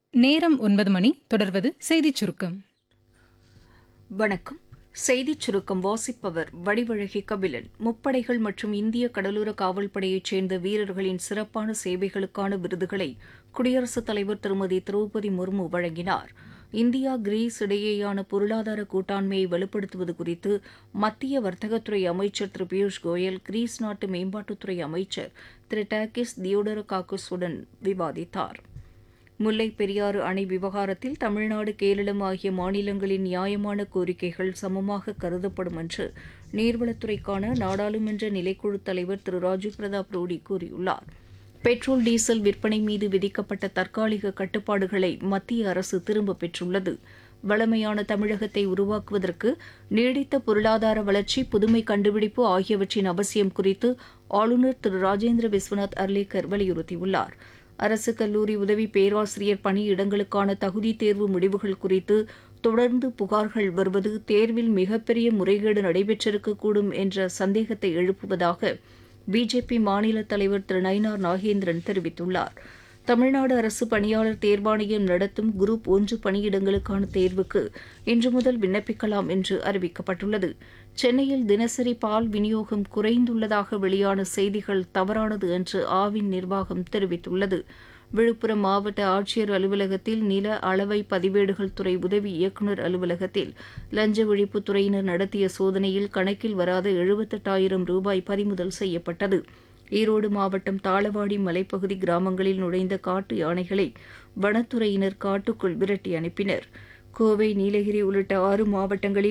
நேரம் ஒன்பது மணி தொடர்வது செய்திச் சுருக்கம் வணக்கம் செய்திச் சுருக்கம் வாசிப்பவர் வடிவழகி கபிலன் முப்படைகள் மற்றும் இந்திய கடலோர காவல்படையைச் சேர்ந்த வீரர்களின் சிறப்பான சேவைகளுக்கான விருதுகளை குடியரசுத் தலைவர் திருமதி திரௌபதி முர்மு வழங்கினார் இந்தியா கிரீஸ் இடையேயான பொருளாதார கூட்டாண்மையை வலுப்படுத்துவது குறித்து மத்திய வர்த்தகத்துறை அமைச்சர் திரு பியூஷ் கோயல் கிரீஸ் நாட்டு மேம்பாட்டுத்துறை அமைச்சர் திரு டாக்கிஸ் தியோடரகாக்குஸுடன் விவாதித்தார் முல்லை பெரியாறு அணை விவகாரத்தில் தமிழ்நாடு கேரளம் ஆகிய மாநிலங்களின் நியாயமான கோரிக்கைகள் சமமாக கருதப்படும் என்று நீர்வளத்துறைக்கான நாடாளுமன்ற நிலைக்குழு தலைவர் திரு ராஜீவ் பிரதாப் ரூடி கூறியுள்ளார் பெட்ரோல் டீசல் விற்பனை மீது விதிக்கப்பட்ட தற்காலிக கட்டுப்பாடுகளை மத்திய அரசு திரும்பப் பெற்றுள்ளது வளமையான தமிழகத்தை உருவாக்குவதற்கு நீடித்த பொருளாதார வளர்ச்சி புதுமை கண்டுபிடிப்பு ஆகியவற்றின் அவசியம் குறித்து ஆளுநர் திரு ராஜேந்திர விஸ்வநாத் அர்லேக்கர் வலியுறுத்தியுள்ளார் அரசு கல்லூரி உதவி பேராசிரியர் பணியிடங்களுக்கான தகுதி தேர்வு முடிவுகள் குறித்து தொடர்ந்து புகார்கள் வருவது தேர்வில் மிகப்பெரிய முறைகேடு நடைபெற்றிருக்கக்கூடும் என்ற சந்தேகத்தை எழுப்புவதாக பிஜேபி மாநில தலைவர் திரு நயினார் நாகேந்திரன் தெரிவித்துள்ளார் தமிழ்நாடு அரசு பணியாளர் தேர்வாணையம் நடத்தும் குரூப் ஒன்று பணியிடங்களுக்கான தேர்வுக்கு இன்று முதல் விண்ணப்பிக்கலாம் என்று அறிவிக்கப்பட்டுள்ளது சென்னையில் தினசரி பால் விநியோகம் குறைந்துள்ளதாக வெளியான செய்திகள் தவறானது என்று ஆவின் நிர்வாகம் தெரிவித்துள்ளது விழுப்புரம் மாவட்ட ஆட்சியர் அலுவலகத்தில் நில அளவை பதிவேடுகள் துறை உதவி இயக்குநர் அலுவலகத்தில் லஞ்ச ஒழிப்புத் துறையினர் நடத்திய சோதனையில் கணக்கில் வராத எழுபத்தெட்டாயிரம் ரூபாய் பறிமுதல் செய்யப்பட்டது ஈரோடு மாவட்டம் தாளவாடி மலைப்பகுதி கிராமங்களில் நுழைந்த காட்டு யானைகளை வனத்துறையினர் காட்டுக்குள் விரட்டி அனுப்பினர் கோவை நீலகிரி உள்ளிட்ட ஆறு மாவட்டங்களில்